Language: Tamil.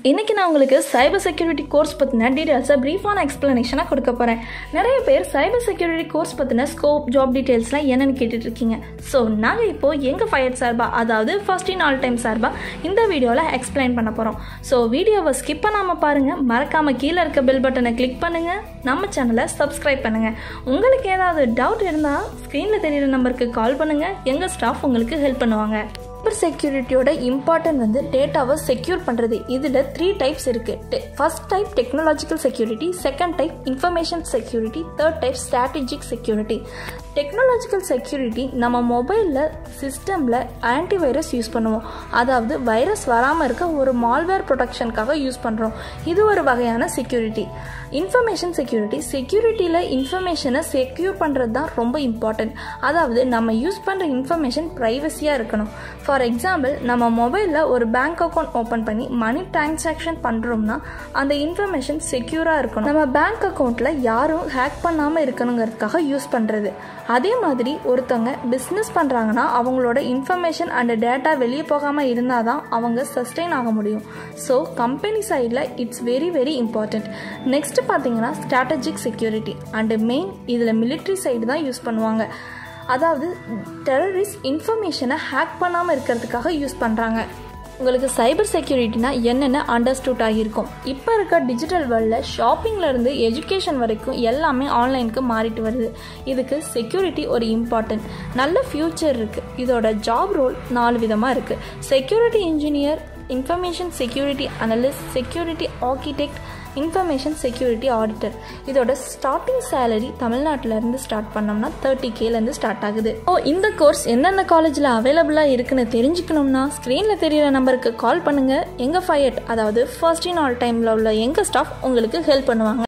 இன்றைக்கி நான் உங்களுக்கு சைபர் செக்யூரிட்டி கோர்ஸ் பற்றின டீட்டெயில்ஸை ப்ரீஃபான எக்ஸ்ப்ளனேஷனாக கொடுக்க போகிறேன் நிறைய பேர் சைபர் செக்யூரிட்டி கோர்ஸ் பற்றின ஸ்கோப் ஜாப் டீட்டெயில்ஸ்லாம் என்னென்னு கேட்டுட்டு இருக்கீங்க ஸோ நாங்கள் இப்போது எங்கள் ஃபயர் சார்பா அதாவது ஃபர்ஸ்ட் இன் ஆல் டைம் சார்பா இந்த வீடியோவில் எக்ஸ்பிளைன் பண்ண போகிறோம் ஸோ வீடியோவை ஸ்கிப் பண்ணாமல் பாருங்கள் மறக்காமல் கீழே இருக்க பெல் பட்டனை கிளிக் பண்ணுங்கள் நம்ம சேனலை சப்ஸ்கிரைப் பண்ணுங்கள் உங்களுக்கு ஏதாவது டவுட் இருந்தால் ஸ்க்ரீனில் தெரியிற நம்பருக்கு கால் பண்ணுங்கள் எங்கள் ஸ்டாஃப் உங்களுக்கு ஹெல்ப் பண்ணுவாங்க சைபர் செக்யூரிட்டியோட இம்பார்ட்டன்ட் வந்து டேட்டாவை செக்யூர் பண்ணுறது இதில் த்ரீ டைப்ஸ் இருக்குது first type technological security second type information security third type strategic security technological security நம்ம மொபைலில் சிஸ்டமில் ஆன்டிவைரஸ் யூஸ் பண்ணுவோம் அதாவது வைரஸ் வராமல் இருக்க ஒரு மால்வேர் ப்ரொடெக்ஷனுக்காக யூஸ் பண்ணுறோம் இது ஒரு வகையான செக்யூரிட்டி இன்ஃபர்மேஷன் செக்யூரிட்டி செக்யூரிட்டியில் இன்ஃபர்மேஷனை செக்யூர் பண்ணுறது தான் ரொம்ப இம்பார்ட்டன்ட் அதாவது நம்ம யூஸ் பண்ணுற இன்ஃபர்மேஷன் ப்ரைவசியாக இருக்கணும் ஃபார் எக்ஸாம்பிள் நம்ம மொபைலில் ஒரு பேங்க் அக்கௌண்ட் ஓப்பன் பண்ணி மணி டிரான்சாக்ஷன் பண்ணுறோம்னா அந்த இன்ஃபர்மேஷன் செக்யூராக இருக்கணும் நம்ம பேங்க் அக்கௌண்ட்டில் யாரும் ஹேக் பண்ணாமல் இருக்கணுங்கிறதுக்காக யூஸ் பண்ணுறது அதே மாதிரி ஒருத்தவங்க பிஸ்னஸ் பண்ணுறாங்கன்னா அவங்களோட இன்ஃபர்மேஷன் அண்ட் டேட்டா வெளியே போகாமல் இருந்தால் தான் அவங்க சஸ்டெயின் ஆக முடியும் ஸோ கம்பெனி சைடில் it's very very important next பார்த்தீங்கன்னா ஸ்ட்ராட்டஜிக் செக்யூரிட்டி அண்டு மெயின் இதில் மிலிட்ரி சைடு தான் யூஸ் பண்ணுவாங்க அதாவது டெரரிஸ்ட் இன்ஃபர்மேஷனை ஹேக் பண்ணாமல் இருக்கிறதுக்காக யூஸ் பண்ணுறாங்க உங்களுக்கு சைபர் செக்யூரிட்டினா என்னென்ன அண்டர்ஸ்டூட் ஆகியிருக்கும் இப்போ இருக்க டிஜிட்டல் வேர்ல்டில் ஷாப்பிங்லேருந்து எஜுகேஷன் வரைக்கும் எல்லாமே ஆன்லைனுக்கு மாறிட்டு வருது இதுக்கு செக்யூரிட்டி ஒரு இம்பார்ட்டன்ட் நல்ல ஃப்யூச்சர் இருக்குது இதோட ஜாப் ரோல் நாலு விதமாக இருக்குது security engineer information security analyst security architect information security auditor இதோட ஸ்டார்டிங் சேலரி தமிழ்நாட்டிலேருந்து ஸ்டார்ட் பண்ணோம்னா தேர்ட்டி கேலேருந்து ஸ்டார்ட் ஆகுது ஓ இந்த கோர்ஸ் எந்தெந்த காலேஜில் அவைலபிளாக இருக்குன்னு தெரிஞ்சுக்கணும்னா ஸ்க்ரீனில் தெரியிற நம்பருக்கு கால் பண்ணுங்கள் எங்கள் ஃபயட் அதாவது ஃபர்ஸ்ட் இன் ஆல் டைமில் உள்ள எங்கள் ஸ்டாஃப் உங்களுக்கு ஹெல்ப் பண்ணுவாங்க